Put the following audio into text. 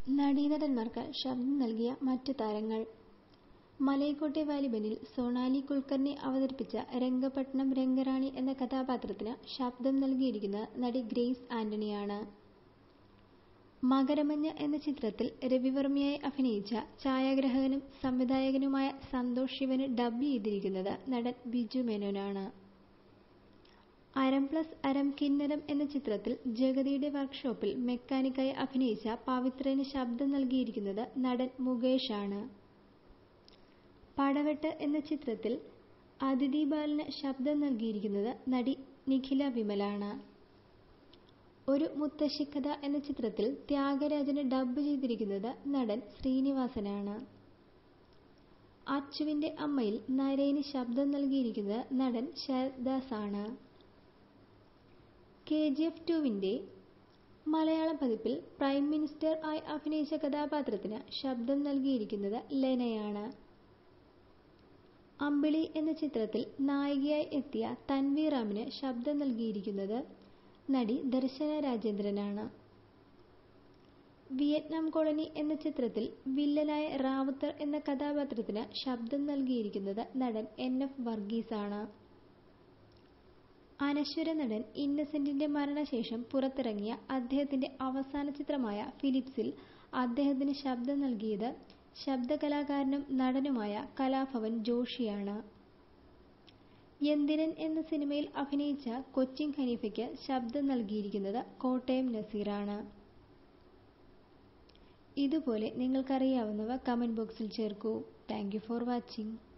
നടീനടന്മാർക്ക് ശബ്ദം നൽകിയ മറ്റു താരങ്ങൾ മലൈക്കോട്ടെ വാലിബനിൽ സൊണാലി കുൽക്കർണി അവതരിപ്പിച്ച രംഗപട്ടണം രംഗറാണി എന്ന കഥാപാത്രത്തിന് ശബ്ദം നൽകിയിരിക്കുന്നത് നടി ഗ്രേസ് ആന്റണിയാണ്. മകരമഞ്ഞ് എന്ന ചിത്രത്തിൽ രവിവർമ്മയായി അഭിനയിച്ച ഛായാഗ്രാഹകനും സംവിധായകനുമായ സന്തോഷ് ശിവന് ഡബ്ബ് ചെയ്തിരിക്കുന്നത് നടൻ ബിജു മേനോനാണ്. അരം പ്ലസ് അരം കിന്നരം എന്ന ചിത്രത്തിൽ ജഗതിയുടെ വർക്ക്ഷോപ്പിൽ മെക്കാനിക്കായി അഭിനയിച്ച പവിത്രന് ശബ്ദം നൽകിയിരിക്കുന്നത് നടൻ മുകേഷാണ്. പടവെട്ട് എന്ന ചിത്രത്തിൽ അതിഥി ബാലന് ശബ്ദം നൽകിയിരിക്കുന്നത് നടി നിഖില വിമലാണ്. ഒരു മുത്തശ്ശിക്കഥ എന്ന ചിത്രത്തിൽ ത്യാഗരാജന് ഡബ്ബ് ചെയ്തിരിക്കുന്നത് നടൻ ശ്രീനിവാസനാണ്. അച്ചുവിന്റെ അമ്മയിൽ നരേന് ശബ്ദം നൽകിയിരിക്കുന്നത് നടൻ ശരത് ദാസാണ്. കെജിഎഫ് ടുവിന്റെ മലയാളം പതിപ്പിൽ പ്രൈം മിനിസ്റ്റർ ആയി അഭിനയിച്ച കഥാപാത്രത്തിന് ശബ്ദം നൽകിയിരിക്കുന്നത് ലെനയാണ്. അമ്പിളി എന്ന ചിത്രത്തിൽ നായികയായി എത്തിയ തൻവി റാമിന് ശബ്ദം നൽകിയിരിക്കുന്നത് നടി ദർശന രാജേന്ദ്രനാണ്. വിയറ്റ്നാം കോളനി എന്ന ചിത്രത്തിൽ വില്ലനായ റാവുത്തർ എന്ന കഥാപാത്രത്തിന് ശബ്ദം നൽകിയിരിക്കുന്നത് നടൻ എൻ. എഫ്. വർഗീസാണ്. അനശ്വര നടൻ ഇന്നസെന്റിന്റെ മരണശേഷം പുറത്തിറങ്ങിയ അദ്ദേഹത്തിന്റെ അവസാന ചിത്രമായ ഫിലിപ്സിൽ അദ്ദേഹത്തിന് ശബ്ദം നൽകിയത് ശബ്ദകലാകാരനും നടനുമായ കലാഭവൻ ജോഷിയാണ്. യന്തിരൻ എന്ന സിനിമയിൽ അഭിനയിച്ച കൊച്ചിൻ ഹനീഫയ്ക്ക് ശബ്ദം നൽകിയിരിക്കുന്നത് കോട്ടയം നസീറാണ്. ഇതുപോലെ നിങ്ങൾക്കറിയാവുന്നവ കമന്റ് ബോക്സിൽ ചേർക്കൂ. Thank you for watching.